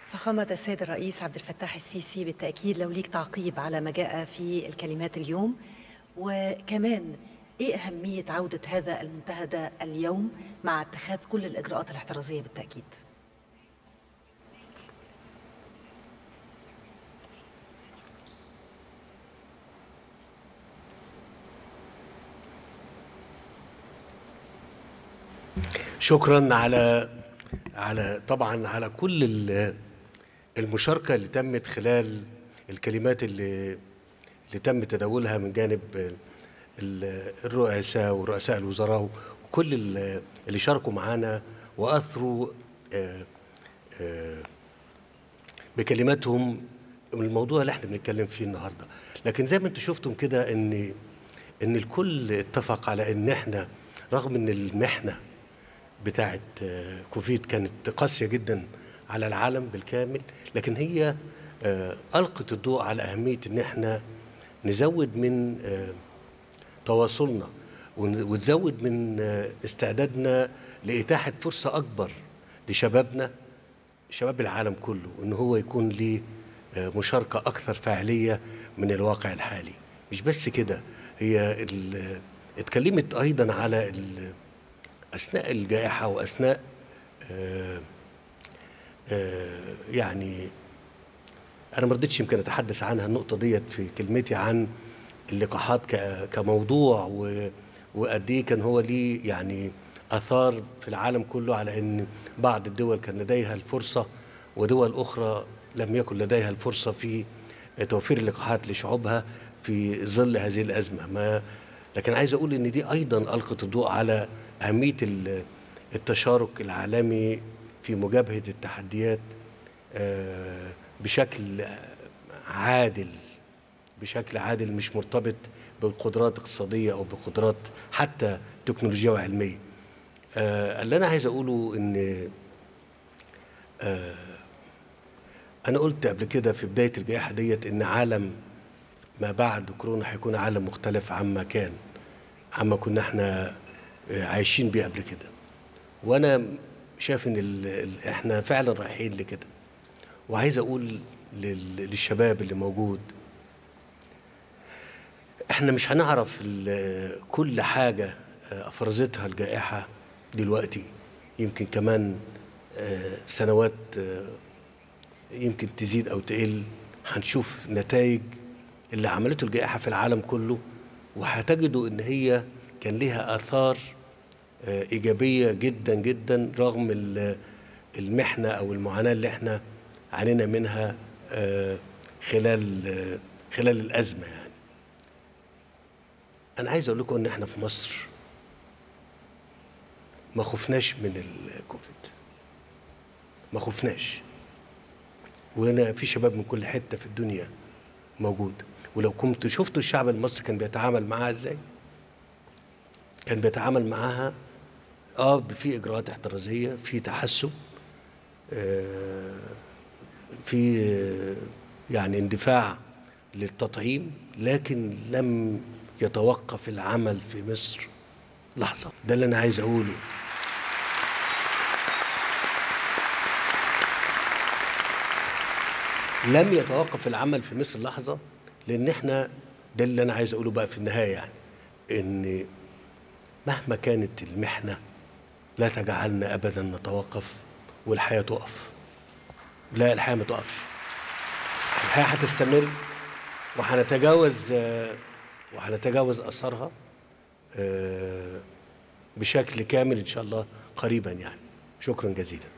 فخامة السيد الرئيس عبد الفتاح السيسي بالتأكيد لو ليك تعقيب على ما جاء في الكلمات اليوم وكمان إيه أهمية عودة هذا المنتهى اليوم مع اتخاذ كل الإجراءات الاحترازية بالتأكيد شكرا على على طبعا على كل ال- المشاركه اللي تمت خلال الكلمات اللي اللي تم تداولها من جانب ال- الرؤساء ورؤساء الوزراء وكل ال- اللي شاركوا معانا واثروا آه، آه، بكلماتهم الموضوع اللي احنا بنتكلم فيه النهارده لكن زي ما انتم شفتم كده ان ان الكل اتفق على ان احنا رغم ان المحنه بتاعت آه، كوفيد كانت قاسيه جدا على العالم بالكامل لكن هي آه، القت الضوء على اهميه ان احنا نزود من آه، تواصلنا ون- وتزود من آه، استعدادنا لاتاحه فرصه اكبر لشبابنا شباب العالم كله ان هو يكون ليه آه، مشاركه اكثر فاعليه من الواقع الحالي مش بس كده هي ال- اتكلمت ايضا على ال- اثناء الجائحه واثناء آه، آه، يعني انا ما رضيتش يمكن اتحدث عنها النقطه ديت في كلمتي عن اللقاحات ك- كموضوع و- وقد ايه كان هو ليه يعني اثار في العالم كله على ان بعض الدول كان لديها الفرصه ودول اخرى لم يكن لديها الفرصه في توفير اللقاحات لشعوبها في ظل هذه الازمه ما لكن عايز اقول ان دي ايضا القت الضوء على اهميه ال- التشارك العالمي في مجابهه التحديات آه، بشكل عادل بشكل عادل مش مرتبط بقدرات اقتصاديه او بقدرات حتى تكنولوجيه وعلميه. آه، اللي انا عايز اقوله ان آه، انا قلت قبل كده في بدايه الجائحه ديت ان عالم ما بعد كورونا هيكون عالم مختلف عما كان عما كنا احنا آه، عايشين بيه قبل كده. وانا شايف ان ال- ال- احنا فعلا رايحين لكده. وعايز اقول لل- للشباب اللي موجود احنا مش هنعرف ال- كل حاجه آه، افرزتها الجائحه دلوقتي يمكن كمان آه، سنوات آه، يمكن تزيد او تقل هنشوف نتائج اللي عملته الجائحه في العالم كله وهتجدوا ان هي كان لها اثار آه، ايجابيه جدا جدا رغم ال- المحنه او المعاناه اللي احنا عانينا منها آه، خلال آه، خلال الازمه يعني انا عايز اقول لكم ان احنا في مصر ما خفناش من الكوفيد ما خفناش وهنا في شباب من كل حته في الدنيا موجود ولو كنت شفتوا الشعب المصري كان بيتعامل معاها ازاي كان بيتعامل معاها اه في اجراءات احترازيه في تحسب آه في آه يعني اندفاع للتطعيم لكن لم يتوقف العمل في مصر لحظه ده اللي انا عايز اقوله لم يتوقف العمل في مصر لحظه لان احنا ده اللي انا عايز اقوله بقى في النهايه يعني ان مهما كانت المحنه لا تجعلنا ابدا نتوقف والحياه تقف لا الحياه ما تقفش الحياه هتستمر وهنتجاوز آه، وهنتجاوز اثارها آه، بشكل كامل ان شاء الله قريبا يعني شكرا جزيلا